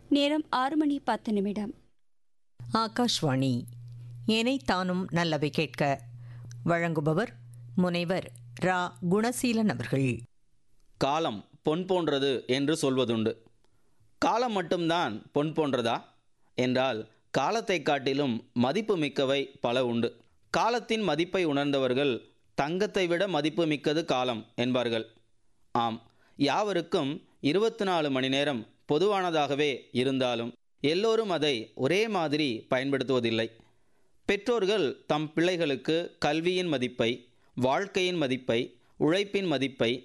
நேரம் ஆறு மணி பத்து நிமிடம் ஆகாஷ்வாணி ஏனைத்தானும் நல்லவை கேட்க வழங்குபவர் முனைவர் ரா குணசீலன் அவர்கள் காலம் பொன் போன்றது என்று சொல்வதுண்டு காலம் மட்டும்தான் பொன் போன்றதா என்றால் காலத்தை காட்டிலும் மதிப்பு மிக்கவை பல உண்டு காலத்தின் மதிப்பை உணர்ந்தவர்கள் தங்கத்தை விட மதிப்பு மிக்கது காலம் என்பார்கள் ஆம் யாவருக்கும் இருபத்தி நாலு மணி நேரம் பொதுவானதாகவே இருந்தாலும் எல்லோரும் அதை ஒரே மாதிரி பயன்படுத்துவதில்லை பெற்றோர்கள் தம் பிள்ளைகளுக்கு கல்வியின் மதிப்பை வாழ்க்கையின் மதிப்பை உழைப்பின் மதிப்பை